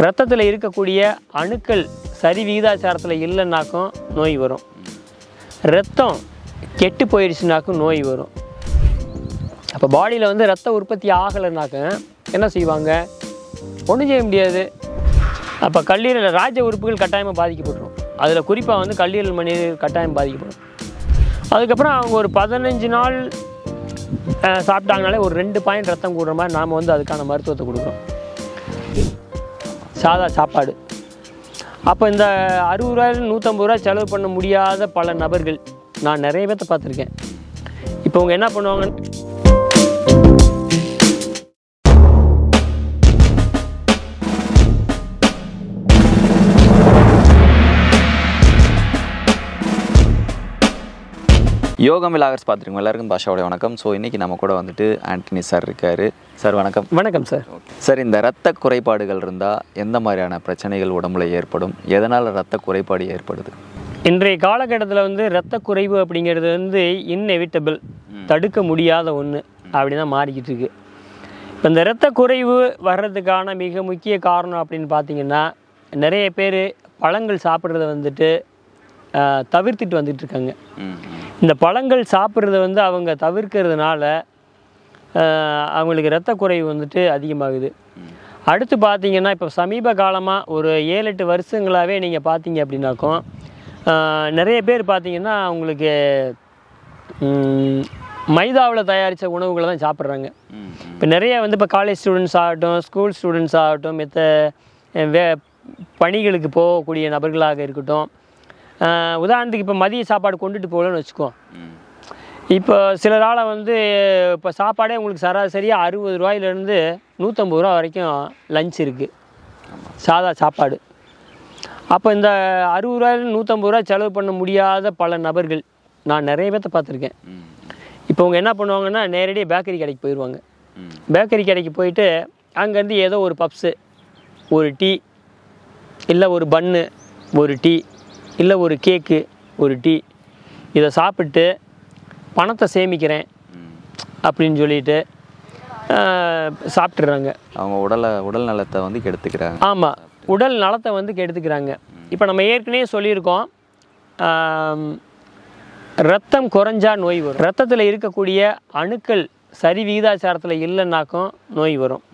ரத்தத்தில் இருக்கக்கூடிய அணுக்கள் சரி விகிதாச்சாரத்தில் இல்லைன்னாக்கும் நோய் வரும் ரத்தம் கெட்டு போயிடுச்சுனாக்கும் நோய் வரும் அப்போ பாடியில் வந்து ரத்த உற்பத்தி ஆகலைனாக்க என்ன செய்வாங்க ஒன்றும் செய்ய முடியாது அப்போ கல்லீரல் ராஜ உறுப்புகள் கட்டாயமாக பாதிக்கப்பட்டுரும் அதில் குறிப்பாக வந்து கல்லீரல் மனிதர் கட்டாயம் பாதிக்கப்படும் அதுக்கப்புறம் அவங்க ஒரு பதினஞ்சு நாள் அஹ், சாப்பிட்டாங்கனாலே ஒரு ரெண்டு பாயிண்ட் ரத்தம் கூடுற மாதிரி நாம் வந்து அதுக்கான மருத்துவத்தை கொடுக்குறோம் சாதா சாப்பாடு அப்போ இந்த அறுபது ரூபாயில நூற்றம்பது ரூபா செலவு பண்ண முடியாத பல நபர்கள் நான் நிறைய பேர்த்த பார்த்துருக்கேன் இப்போ அவங்க என்ன பண்ணுவாங்க யோகம் விலாகர்ஸ் பார்த்துருக்கோம் எல்லாருக்கும் பாஷாவோட வணக்கம் ஸோ இன்றைக்கி நம்ம கூட வந்துட்டு ஆண்டனி சார் இருக்கார் சார் வணக்கம் வணக்கம் சார் சார் இந்த ரத்த குறைபாடுகள் இருந்தால் எந்த மாதிரியான பிரச்சனைகள் உடம்புல ஏற்படும் எதனால் ரத்த குறைபாடு ஏற்படுது இன்றைய காலகட்டத்தில் வந்து இரத்த குறைவு அப்படிங்கிறது வந்து இன்எவிட்டபிள் தடுக்க முடியாத ஒன்று அப்படி தான் மாறிக்கிட்டு இருக்கு இப்போ இந்த இரத்த குறைவு வர்றதுக்கான மிக முக்கிய காரணம் அப்படின்னு பார்த்தீங்கன்னா நிறைய பேர் பழங்கள் சாப்பிட்றத வந்துட்டு ஆஹ், தவிர்த்துட்டு வந்துட்டு இருக்காங்க இந்த பழங்கள் சாப்பிட்றத வந்து அவங்க தவிர்க்கிறதுனால ஆஹ், அவங்களுக்கு இரத்த குறைவு வந்துட்டு அதிகமாகுது அடுத்து பார்த்தீங்கன்னா இப்போ சமீப காலமாக ஒரு ஏழு எட்டு வருஷங்களாகவே நீங்கள் பார்த்தீங்க அப்படின்னாக்கும் ஆஹ், நிறைய பேர் பார்த்தீங்கன்னா அவங்களுக்கு மைதாவில் தயாரித்த உணவுகளை தான் சாப்பிட்றாங்க இப்போ நிறைய வந்து இப்போ காலேஜ் ஸ்டூடெண்ட்ஸ் ஆகட்டும் ஸ்கூல் ஸ்டூடெண்ட்ஸ் ஆகட்டும் மித்த அஹ், வே பணிகளுக்கு போகக்கூடிய நபர்களாக இருக்கட்டும் ஆஹ், உதாரணத்துக்கு இப்போ மதிய சாப்பாடு கொண்டுட்டு போகலன்னு வச்சுக்கோ இப்போ சிலரால் வந்து இப்போ சாப்பாடே உங்களுக்கு சராசரியாக அறுபது ரூபாயிலேருந்து நூற்றம்பது ரூபா வரைக்கும் லஞ்ச் இருக்குது சாதா சாப்பாடு அப்போ இந்த அறுபது ரூபாயில நூற்றம்பது ரூபா செலவு பண்ண முடியாத பல நபர்கள் நான் நிறைய பேர்த்த பார்த்துருக்கேன் இப்போ அவங்க என்ன பண்ணுவாங்கன்னா நேரடியாக பேக்கரி கடைக்கு போயிடுவாங்க பேக்கரி கடைக்கு போயிட்டு அங்கேருந்து ஏதோ ஒரு பப்ஸு ஒரு டீ இல்லை ஒரு பன்னு ஒரு டீ இல்லை ஒரு கேக்கு ஒரு டீ இதை சாப்பிட்டு பணத்தை சேமிக்கிறேன் அப்படின்னு சொல்லிட்டு ஆஹ், சாப்பிட்டுறாங்க அவங்க உடலை உடல் நலத்தை வந்து கெடுத்துக்கிறாங்க ஆமாம் உடல் நலத்தை வந்து கெடுத்துக்கிறாங்க இப்போ நம்ம ஏற்கனவே சொல்லியிருக்கோம் ஆம், ரத்தம் குறைஞ்சா நோய் வரும் ரத்தத்தில் இருக்கக்கூடிய அணுக்கள் சரி விகிதாச்சாரத்தில் இல்லைன்னாக்கும் நோய் வரும்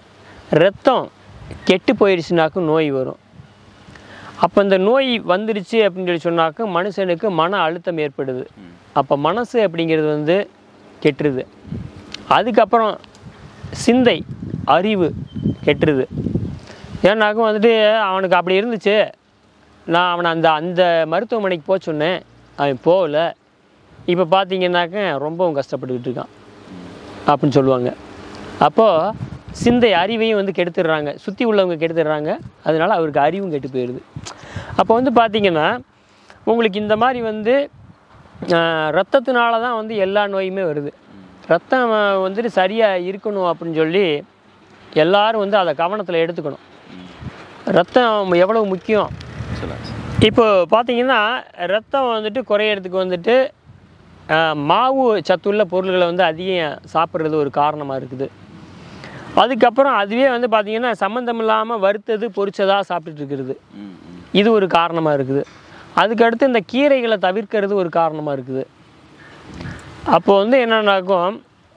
ரத்தம் கெட்டு போயிடுச்சுனாக்கும் நோய் வரும் அப்போ இந்த நோய் வந்துடுச்சு அப்படின்னு சொல்லி சொன்னாக்கும் மனுஷனுக்கு மன அழுத்தம் ஏற்படுது அப்போ மனசு அப்படிங்கிறது வந்து கெட்டுருது அதுக்கப்புறம் சிந்தை அறிவு கெட்டுருது ஏன்னாக்கும் வந்துட்டு அவனுக்கு அப்படி இருந்துச்சு நான் அவனை அந்த அந்த மருத்துவமனைக்கு போக சொன்னேன் அவன் போகல இப்போ பார்த்தீங்கன்னாக்க ரொம்பவும் கஷ்டப்பட்டுக்கிட்டு இருக்கான் அப்படின்னு சொல்லுவாங்க அப்போது சிந்தை அறிவையும் வந்து கெடுத்துடுறாங்க சுற்றி உள்ளவங்க கெடுத்துடுறாங்க அதனால அவருக்கு அறிவும் கெட்டு போயிடுது அப்போ வந்து பார்த்தீங்கன்னா உங்களுக்கு இந்த மாதிரி வந்து ஆஹ், ரத்தத்தினால தான் வந்து எல்லா நோயுமே வருது ரத்தம் ஆஹ், வந்துட்டு சரியாக இருக்கணும் அப்படின்னு சொல்லி எல்லாரும் வந்து அதை கவனத்தில் எடுத்துக்கணும் ரத்தம் எவ்வளவு முக்கியம் இப்போ பார்த்தீங்கன்னா ரத்தம் வந்துட்டு குறையிறதுக்கு வந்துட்டு ஆஹ், மாவு சத்துள்ள பொருள்களை வந்து அதிகம் சாப்பிட்றது ஒரு காரணமாக இருக்குது அதுக்கப்புறம் அதுவே வந்து பார்த்தீங்கன்னா சம்மந்தம் இல்லாமல் வறுத்தது பொரிச்சதாக சாப்பிட்டுட்டு இருக்கிறது இது ஒரு காரணமாக இருக்குது அதுக்கடுத்து இந்த கீரைகளை தவிர்க்கிறது ஒரு காரணமாக இருக்குது அப்போ வந்து என்னன்னாக்கும்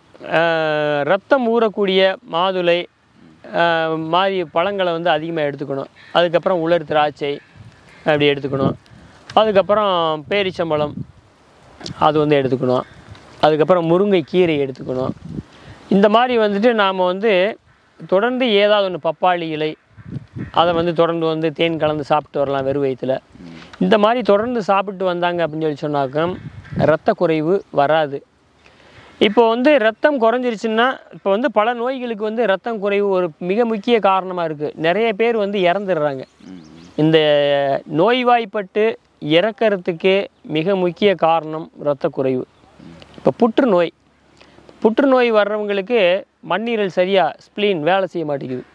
ஆஹ், ரத்தம் ஊறக்கூடிய மாதுளை ஆஹ், மாதிரி பழங்களை வந்து அதிகமாக எடுத்துக்கணும் அதுக்கப்புறம் உலர் திராட்சை அப்படி எடுத்துக்கணும் அதுக்கப்புறம் பேரிச்சம்பழம் அது வந்து எடுத்துக்கணும் அதுக்கப்புறம் முருங்கை கீரை எடுத்துக்கணும் இந்த மாதிரி வந்துட்டு நாம் வந்து தொடர்ந்து ஏதாவது ஒன்று பப்பாளி இலை அதை வந்து தொடர்ந்து வந்து தேன் கலந்து சாப்பிட்டு வரலாம் வெறும் வயிற்றுல இந்த மாதிரி தொடர்ந்து சாப்பிட்டு வந்தாங்க அப்படின்னு சொல்லி சொன்னாக்க இரத்த குறைவு வராது இப்போ வந்து ரத்தம் குறைஞ்சிருச்சுன்னா இப்போ வந்து பல நோய்களுக்கு வந்து ரத்தம் குறைவு ஒரு மிக முக்கிய காரணமாக இருக்குது நிறைய பேர் வந்து இறந்துடுறாங்க இந்த நோய்வாய்ப்பட்டு இறக்கறதுக்கு மிக முக்கிய காரணம் இரத்த குறைவு இப்போ புற்றுநோய் புற்றுநோய் வர்றவங்களுக்கு மண்ணீரல் சரியாக ஸ்ப்ளீன் வேலை செய்ய மாட்டேங்குது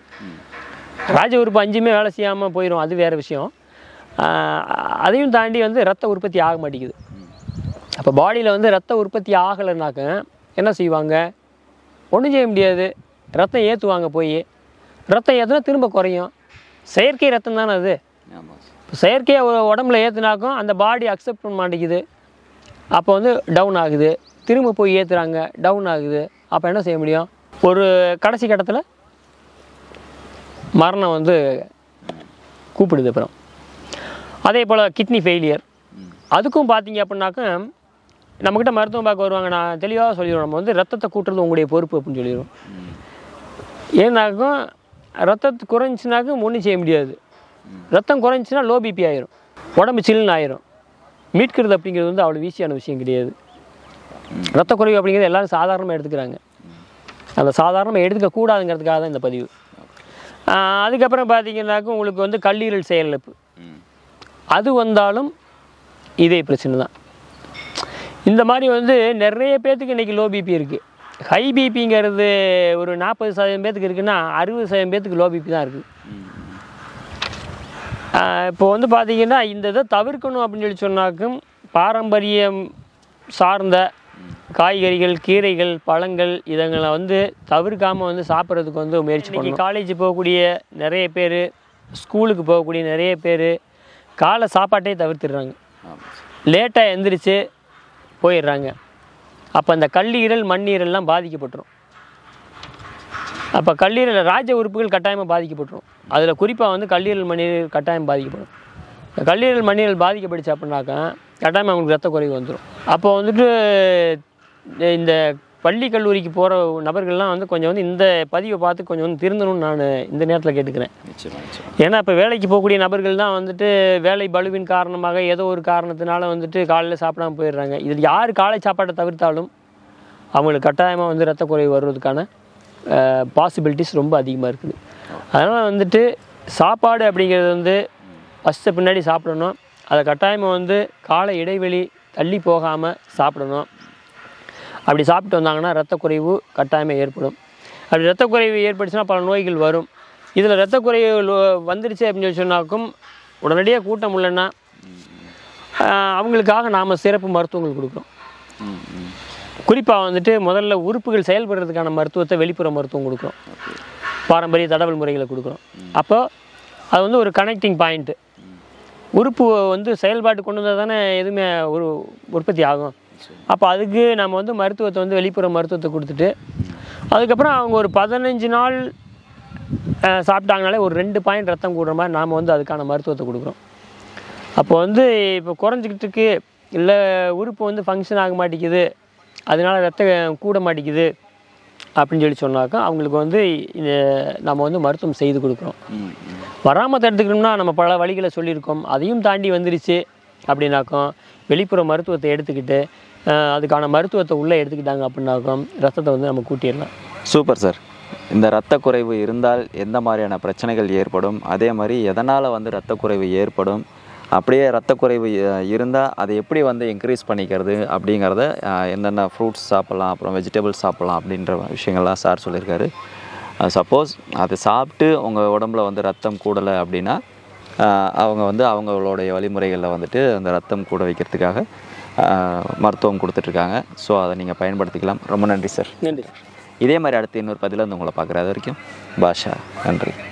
ராஜ உறுப்பு அஞ்சுமே வேலை செய்யாமல் போயிடும் அது வேறு விஷயம் ஆஹ் அதையும் தாண்டி வந்து ரத்த உற்பத்தி ஆக மாட்டேங்குது அப்போ பாடியில் வந்து ரத்த உற்பத்தி ஆகலைனாக்க என்ன செய்வாங்க ஒன்றும் செய்ய முடியாது ரத்தம் ஏற்றுவாங்க போய் ரத்தம் ஏற்றுனா திரும்ப குறையும் செயற்கை ரத்தம் தானே அது ஆமாம் சார் இப்போ செயற்கையாக ஒரு உடம்புல ஏற்றுனாக்கும் அந்த பாடி அக்செப்ட் பண்ண மாட்டேங்குது அப்போ வந்து டவுன் ஆகுது திரும்ப போய் ஏற்றுறாங்க டவுன் ஆகுது அப்போ என்ன செய்ய முடியும் ஒரு கடைசி கட்டத்தில் மரணம் வந்து கூப்பிடுது அப்புறம் அதே போல் கிட்னி ஃபெயிலியர் அதுக்கும் பார்த்தீங்க அப்படின்னாக்கா நம்மக்கிட்ட மருத்துவம் பார்க்க வருவாங்க நான் தெளிவாக சொல்லிடுவோம் நம்ம வந்து ரத்தத்தை கூட்டுறது உங்களுடைய பொறுப்பு அப்படின்னு சொல்லிடுவோம் ஏன்னாக்கும் ரத்தத்து குறைஞ்சுனாக்கும் ஒன்றும் செய்ய முடியாது ரத்தம் குறைஞ்சுன்னா லோ பிபி ஆயிரும் உடம்பு சில்லுன்னு ஆயிரும் மீட்கிறது அப்படிங்கிறது வந்து அவ்வளோ ஈஸியான விஷயம் கிடையாது ரத்த குறைவு அப்படிங்கிறது எல்லாரும் சாதாரணமாக எடுத்துக்கிறாங்க அந்த சாதாரணமாக எடுத்துக்கக்கூடாதுங்கிறதுக்காக தான் இந்த பதிவு ஆஹ் அதுக்கப்புறம் பார்த்தீங்கன்னாக்கும் உங்களுக்கு வந்து கல்லீரல் செயலிழப்பு ம் அது வந்தாலும் இதே பிரச்சனை தான் இந்த மாதிரி வந்து நிறைய பேர்த்துக்கு இன்றைக்கி லோ பிபி இருக்குது ஹை பிபிங்கிறது ஒரு நாற்பது சதவீதம் பேர்த்துக்கு இருக்குன்னா அறுபது சதவீதம் பேர்த்துக்கு லோ பிபி தான் இருக்குது இப்போ வந்து பார்த்தீங்கன்னா இந்த இதை தவிர்க்கணும் அப்படின்னு சொல்லி சொன்னாக்கும் பாரம்பரியம் சார்ந்த காய்கறிகள் கீரைகள் பழங்கள் இதங்களை வந்து தவிர்க்காமல் வந்து சாப்பிட்றதுக்கு வந்து முயற்சி பண்ணி காலேஜ் போகக்கூடிய நிறைய பேர் ஸ்கூலுக்கு போகக்கூடிய நிறைய பேர் காலை சாப்பாட்டே தவிர்த்துடுறாங்க ஆமாம் சார் லேட்டாக எந்திரிச்சு போயிடுறாங்க அப்போ அந்த கல்லீரல் மண்ணீரல்லாம் பாதிக்கப்பட்டுரும் அப்போ கல்லீரல் ராஜ உறுப்புகள் கட்டாயமாக பாதிக்கப்பட்டுரும் அதில் குறிப்பாக வந்து கல்லீரல் மண்ணீரல் கட்டாயம் பாதிக்கப்படும் இந்த கல்லீரல் மண்ணீரல் பாதிக்கப்பட்டுச்சு அப்படின்னாக்கா கட்டாயமாக அவங்களுக்கு ரத்த குறைவு வந்துடும் அப்போ வந்துட்டு இந்த பள்ளி கல்லூரிக்கு போகிற நபர்கள்லாம் வந்து கொஞ்சம் வந்து இந்த பதிவை பார்த்து கொஞ்சம் வந்து திருந்தணும்னு நான் இந்த நேரத்தில் கேட்டுக்கிறேன் நிச்சயமா நிச்சயமா ஏன்னா இப்போ வேலைக்கு போகக்கூடிய நபர்கள் தான் வந்துட்டு வேலை பளுவின் காரணமாக ஏதோ ஒரு காரணத்தினால வந்துட்டு காலையில் சாப்பிடாம போயிடுறாங்க இதில் யார் காலை சாப்பாட்டை தவிர்த்தாலும் அவங்களுக்கு கட்டாயமாக வந்து ரத்த குறைவு வர்றதுக்கான பாசிபிலிட்டிஸ் ரொம்ப அதிகமாக இருக்குது அதனால் வந்துட்டு சாப்பாடு அப்படிங்கிறது வந்து ஃபஸ்ட்டு பின்னாடி சாப்பிடணும் அதை கட்டாயமாக வந்து காலை இடைவெளி தள்ளி போகாமல் சாப்பிடணும் அப்படி சாப்பிட்டு வந்தாங்கன்னா ரத்த குறைவு கட்டாயமாக ஏற்படும் அப்படி ரத்த குறைவு ஏற்பட்டுச்சுன்னா பல நோய்கள் வரும் இதில் ரத்த குறைவு லோ- வந்துருச்சு அப்படின்னு சொல்லி சொன்னாக்கும் உடனடியாக கூட்டம் இல்லைன்னா ஆஹ், அவங்களுக்காக நாம் சிறப்பு மருத்துவங்கள் கொடுக்குறோம் ம் ம் குறிப்பாக வந்துட்டு முதல்ல உறுப்புகள் செயல்படுறதுக்கான மருத்துவத்தை வெளிப்புற மருத்துவம் கொடுக்குறோம் பாரம்பரிய தடவல் முறைகளை கொடுக்குறோம் அப்போ அது வந்து ஒரு கனெக்டிங் பாயிண்ட்டு உறுப்பு வந்து செயல்பாட்டு கொண்டு வந்தால் தானே எதுவுமே ஒரு உற்பத்தி ஆகும் அப்போ அதுக்கு நம்ம வந்து மருத்துவத்தை வந்து வெளிப்புற மருத்துவத்தை கொடுத்துட்டு அதுக்கப்புறம் அவங்க ஒரு பதினஞ்சு நாள் அஹ், சாப்பிட்டாங்கனாலே ஒரு ரெண்டு பாயிண்ட் ரத்தம் கூடுற மாதிரி நாம் வந்து அதுக்கான மருத்துவத்தை கொடுக்குறோம் அப்போ வந்து இப்போ குறைஞ்சிக்கிட்டு இருக்கு இல்லை உறுப்பு வந்து ஃபங்க்ஷன் ஆக மாட்டேங்குது அதனால ரத்தம் கூட மாட்டேங்குது அப்படின்னு சொல்லி சொன்னாக்கா அவங்களுக்கு வந்து இந்த நம்ம வந்து மருத்துவம் செய்து கொடுக்குறோம் ம் ம் வராமல் தடுத்துக்கணும்னா நம்ம பல வழிகளை சொல்லியிருக்கோம் அதையும் தாண்டி வந்துருச்சு அப்படின்னாக்கும் வெளிப்புற மருத்துவத்தை எடுத்துக்கிட்டு அஹ், அதுக்கான மருத்துவத்தை உள்ளே எடுத்துக்கிட்டாங்க அப்படின்னாக்கும் ரத்தத்தை வந்து நம்ம கூட்டிடலாம் சூப்பர் சார் இந்த இரத்த குறைவு இருந்தால் எந்த மாதிரியான பிரச்சனைகள் ஏற்படும் அதே மாதிரி எதனால் வந்து இரத்த குறைவு ஏற்படும் அப்படியே இரத்த குறைவு இருந்தால் அதை எப்படி வந்து இன்க்ரீஸ் பண்ணிக்கிறது அப்படிங்கிறத அஹ், என்னென்ன ஃப்ரூட்ஸ் சாப்பிட்லாம் அப்புறம் வெஜிடபிள்ஸ் சாப்பிட்லாம் அப்படின்ற விஷயங்கள்லாம் சார் சொல்லியிருக்காரு சப்போஸ் அது சாப்பிட்டு உங்கள் உடம்புல வந்து ரத்தம் கூடலை அப்படின்னா அஹ், அவங்க வந்து அவங்களுடைய வழிமுறைகளில் வந்துட்டு அந்த ரத்தம் கூட வைக்கிறதுக்காக அஹ், மருத்துவம் கொடுத்துட்ருக்காங்க ஸோ அதை நீங்கள் பயன்படுத்திக்கலாம் ரொம்ப நன்றி சார் நன்றி இதே மாதிரி அடுத்து இன்னொரு பதில வந்து உங்களை பார்க்குறது வரைக்கும் பாஷா நன்றி